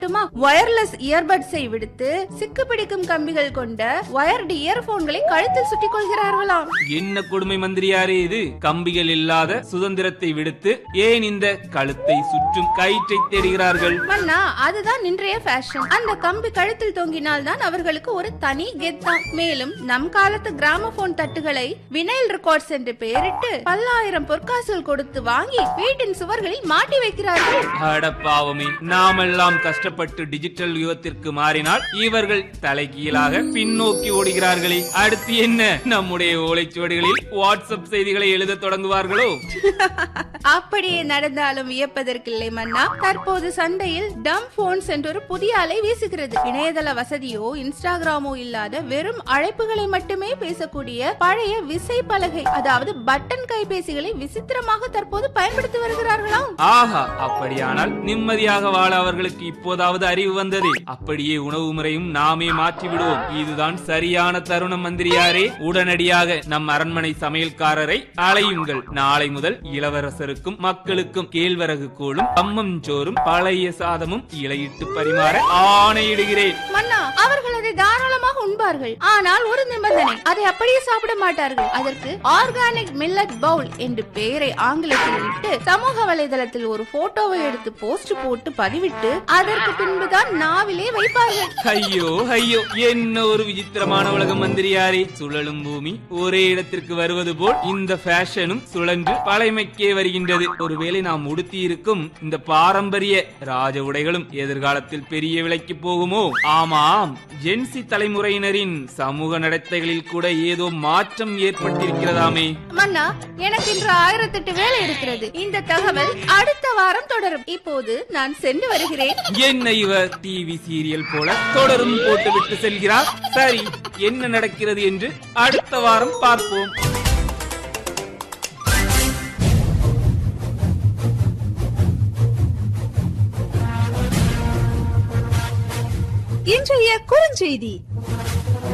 மட்டுமா வயர்லெஸ் இயர்பட்ஸை விடுத்து சிக்கு பிடிக்கும் கம்பிகள் கொண்ட வயர்டு இயர்போன்களை கழுத்தில் சுட்டிக் கொள்கிறார்களாம் என்ன கொடுமை மந்திரியாரே இது கம்பிகள் இல்லாத சுதந்திரத்தை விடுத்து ஏன் இந்த கழுத்தை சுற்றும் கயிற்றை தேடுகிறார்கள் மன்னா அதுதான் இன்றைய ஃபேஷன் அந்த கம்பி கழுத்தில் தொங்கினால் தான் அவர்களுக்கு ஒரு தனி கெத்தாம் மேலும் நம் காலத்து கிராமபோன் தட்டுகளை வினைல் ரெக்கார்ட்ஸ் என்று பெயரிட்டு பல்லாயிரம் பொற்காசுகள் கொடுத்து வாங்கி வீட்டின் சுவர்களில் மாட்டி வைக்கிறார்கள் அட பாவமே நாமெல்லாம் கஷ்டப்பட்டு டிஜிட்டல் யுகத்திற்கு மாறினால் இவர்கள் தலைகீழாக பின்னோக்கி ஓடுகிறார்களே அடுத்து என்ன நம்முடைய ஓலைச்சுவடிகளில் வாட்ஸ்அப் செய்திகளை எழுத தொடங்குவார்களோ அப்படியே நடந்தாலும் வியப்பதற்கில்லை மன்னா தற்போது சந்தையில் டம் போன்ஸ் என்ற ஒரு புதிய அலை வீசுகிறது இணையதள வசதியோ இன்ஸ்டாகிராமோ இல்லாத வெறும் அழைப்புகளை மட்டுமே பேசக்கூடிய பழைய விசை பலகை அதாவது பட்டன் கைபேசிகளை விசித்திரமாக தற்போது பயன்படுத்தி வருகிறார்களாம் ஆஹா அப்படியானால் நிம்மதியாக வாழ அவர்களுக்கு இப்போதாவது அறிவு வந்ததே அப்படியே உணவு முறையும் நாமே மாற்றி விடுவோம் இதுதான் சரியான தருணம் மந்திரியாரே உடனடியாக நம் அரண்மனை சமையல்காரரை அலையுங்கள் நாளை முதல் இளவரசருக்கும் மக்களுக்கும் கேழ்வரகு கூழும் கம்மம் சோறும் பழைய சாதமும் இலையிட்டு பரிமாற ஆணையிடுகிறேன் மன்னா அவர்கள் அதை தாராளமாக உண்பார்கள் ஆனால் ஒரு நிபந்தனை அதை அப்படியே சாப்பிட மாட்டார்கள் அதற்கு ஆர்கானிக் மில்லட் பவுல் என்று பெயரை ஆங்கிலத்தில் இட்டு சமூக வலைதளத்தில் ஒரு போட்டோவை எடுத்து போஸ்ட் போட்டு பதிவிட்டு அதற்கு பின்புதான் நாவிலே வைப்பார்கள் ஐயோ ஐயோ என்ன ஒரு விசித்திரமான உலகம் மந்திரியாரே சுழலும் பூமி ஒரே இடத்திற்கு வருவது போல் இந்த ஃபேஷனும் சுழன்று பழைமைக்கே வருகின்றது ஒருவேளை நாம் உடுத்தி இருக்கும் இந்த பாரம்பரிய ராஜ உடைகளும் எதிர்காலத்தில் பெரிய விலைக்கு போகுமோ ஆமாம் ஜென்சி தலைமுறையினரின் சமூக நடத்தைகளில் கூட ஏதோ மாற்றம் ஏற்பட்டிருக்கிறதாமே மன்னா எனக்கு இன்று ஆயிரத்தெட்டு வேலை இருக்கிறது இந்த தகவல் அடுத்த வாரம் தொடரும் இப்போது நான் சென்று வருகிறேன் என்ன இவர் டிவி சீரியல் போல தொடரும் போட்டுவிட்டு செல்கிறார் சரி என்ன நடக்கிறது என்று அடுத்த வாரம் பார்ப்போம் இன்றைய குறுஞ்செய்தி